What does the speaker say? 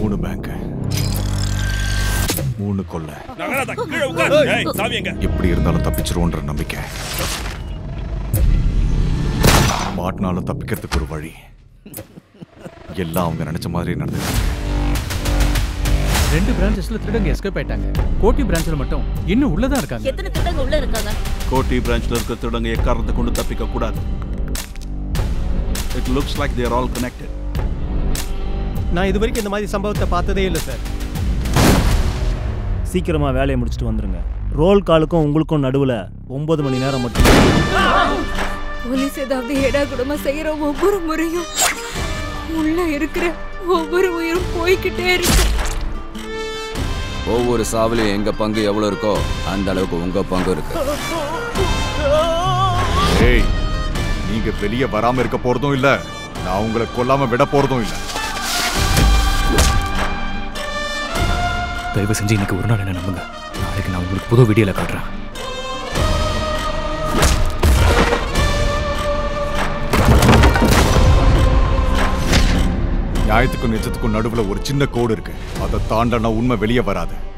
மூணு பேங்க் மூணு கொள்ளை நகராத கீழே உட்கார் ஏய் சாவி எங்க எப்படி இருந்தாலும் தப்பிச்சிருவோன்ற நம்பிக்கை மாட்டினாலும் தப்பிக்கிறதுக்கு ஒரு வழி எல்லாம் அவங்க நினைச்ச மாதிரி நடந்தது ரெண்டு பிரான்ச்சஸ்ல திருடங்க எஸ்கேப் ஆயிட்டாங்க கோட்டி பிரான்ச்ல மட்டும் இன்னும் உள்ளதான் இருக்காங்க எத்தனை திருடங்க உள்ள இருக்காங்க கோட்டி பிரான்ச்ல இருக்க திருடங்க எக்காரணத்தை கொண்டு தப்பிக்க கூடாது it looks like they're all connected நான் இது வரைக்கும் இந்த மாதிரி சம்பவத்தை பார்த்ததே இல்லை சார் சீக்கிரமா வேலையை முடிச்சுட்டு வந்துருங்க ரோல் காலுக்கும் உங்களுக்கும் நடுவுல ஒன்பது மணி நேரம் மட்டும் போலீஸ் ஏதாவது ஏடா கூடமா செய்யற ஒவ்வொரு முறையும் உள்ள இருக்கிற ஒவ்வொரு உயிரும் போய்கிட்டே இருக்கு ஒவ்வொரு சாவுலையும் எங்க பங்கு எவ்வளவு இருக்கோ அந்த அளவுக்கு உங்க பங்கு இருக்கு ஏய் நீங்க வெளியே வராம இருக்க போறதும் இல்ல நான் உங்களை கொல்லாம விட போறதும் இல்ல தயவு செஞ்சு இன்னைக்கு ஒரு நாள் என்ன நம்புங்க நாளைக்கு நான் உங்களுக்கு புது வீடியோல காட்டுறேன் நியாயத்துக்கும் நிஜத்துக்கும் நடுவுல ஒரு சின்ன கோடு இருக்கு அதை தாண்டனா உண்மை வெளியே வராது